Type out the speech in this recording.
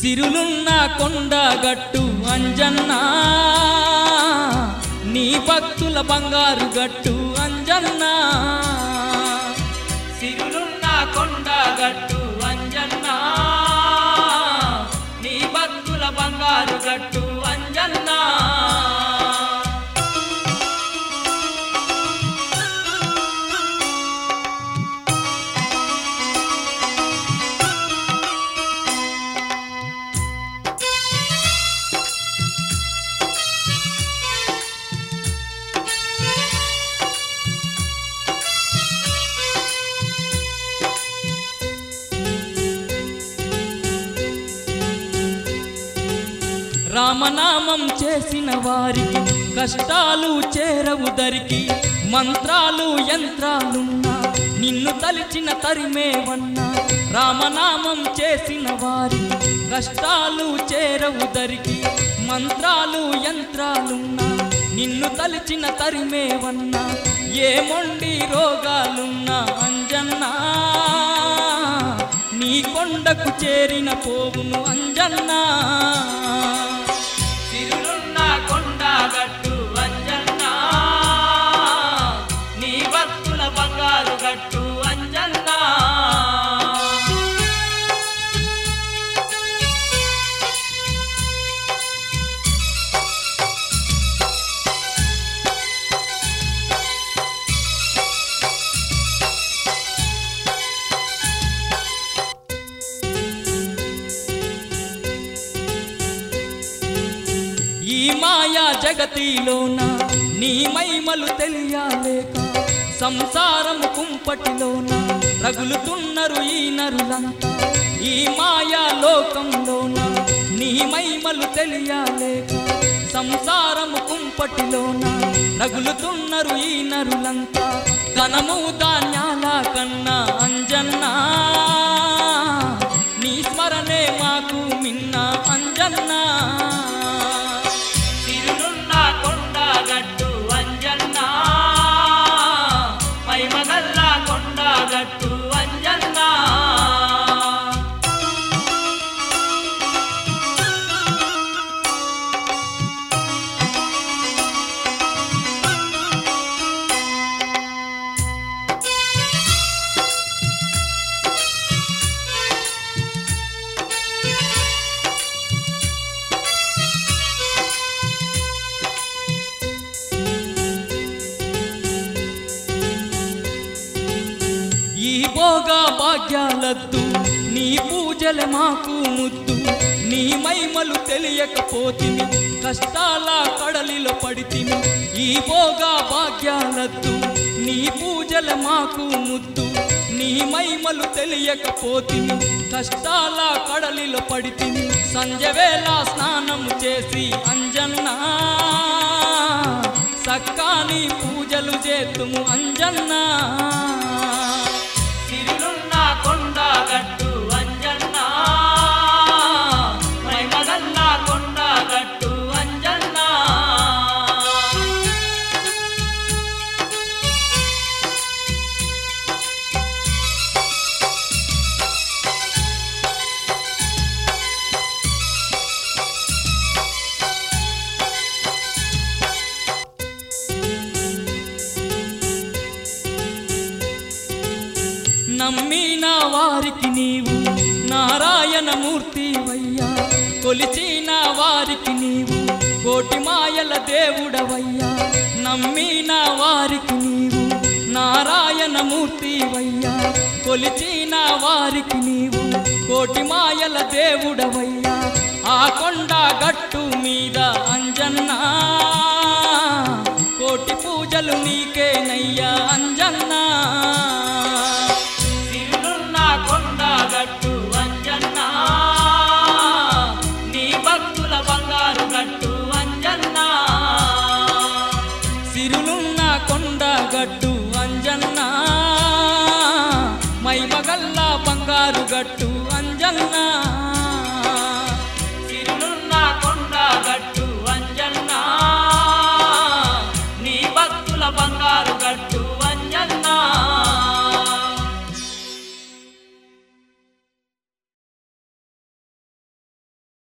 సిరులున్న కొండ గట్టు అంజన్నా నీ భక్తుల బంగారు గట్టు అంజన్నా సిరులున్న కొండ గట్టు అంజన్నా నీ భక్తుల బంగారు గట్టు అంజన్నా రామనామం చేసిన వారికి కష్టాలు చేరవు దరికి మంత్రాలు యంత్రాలున్నా నిన్ను తలిచిన తరిమేవన్నా రామనామం చేసిన వారికి కష్టాలు చేరవు దరికి మంత్రాలు యంత్రాలున్నా నిన్ను తలిచిన తరిమేవన్నా ఏ మొండి రోగాలున్నా అంజన్నా నీ కొండకు చేరిన పోవును అంజన్నా సిరులున్న కొండ గట్టు అంజన్నా నీ భక్తుల బంగారు గట్టు అంజన్నా ఈ మాయా జగతిలోన నీ మైమలు తెలియాలేక సంసారము కుంపటిలోన రగులుతున్నారు ఈ నరులంతా ఈ మాయా లోకంలోన నీ మైమలు తెలియాలేక సంసారము కుంపటిలోన రగులుతున్నారు ఈ నరులంతా ధనము ధాన్యాల కన్నా అంజన్నా నీ స్మరణే మాకు మిన్న అంజన్నా తిరునున్న కొండ గట్టు అంజన్నా మైమగల్ల కొండ గట్టు అంజన్నా ఈ భోగా భాగ్యాలద్దు నీ పూజల మాకు ముద్దు నీ మైమలు తెలియకపోతిమి కష్టాల కడలిలో పడితిమి ఈ భోగా భాగ్యాలద్దు నీ పూజల మాకు ముద్దు నీ మైమలు తెలియకపోతిమి కష్టాల కడలిలో పడితిమి సంజవేళ స్నానము చేసి అంజన్నా సక్కాని పూజలు చేతుము అంజన్నా సిరులున్న కొండ గట్టు అంజన్నా మైమగల్ల కొండ గట్టు అంజన్నా నమ్మిన వారికి నీవు నారాయణమూర్తి వయ్యా కొలిచిన వారికి నీవు కోటి మాయల దేవుడవయ్యా నమ్మిన వారికి నీవు నారాయణమూర్తి వయ్యా కొలిచిన వారికి నీవు కోటి మాయల దేవుడవయ్యా ఆ కొండ గట్టు మీద అంజన్నా కోటి పూజలు నీకేనయ్యా అంజన్నా సిరులున్న కొండ గట్టు అంజన్నా నీ భక్తుల బంగారు గట్టు అంజన్నా సిరులున్న కొండ గట్టు అంజన్నా మైమగల్ల బంగారు గట్టు అంజన్నా సిరులున్న కొండ గట్టు అంజన్నా నీ భక్తుల బంగారు గట్టు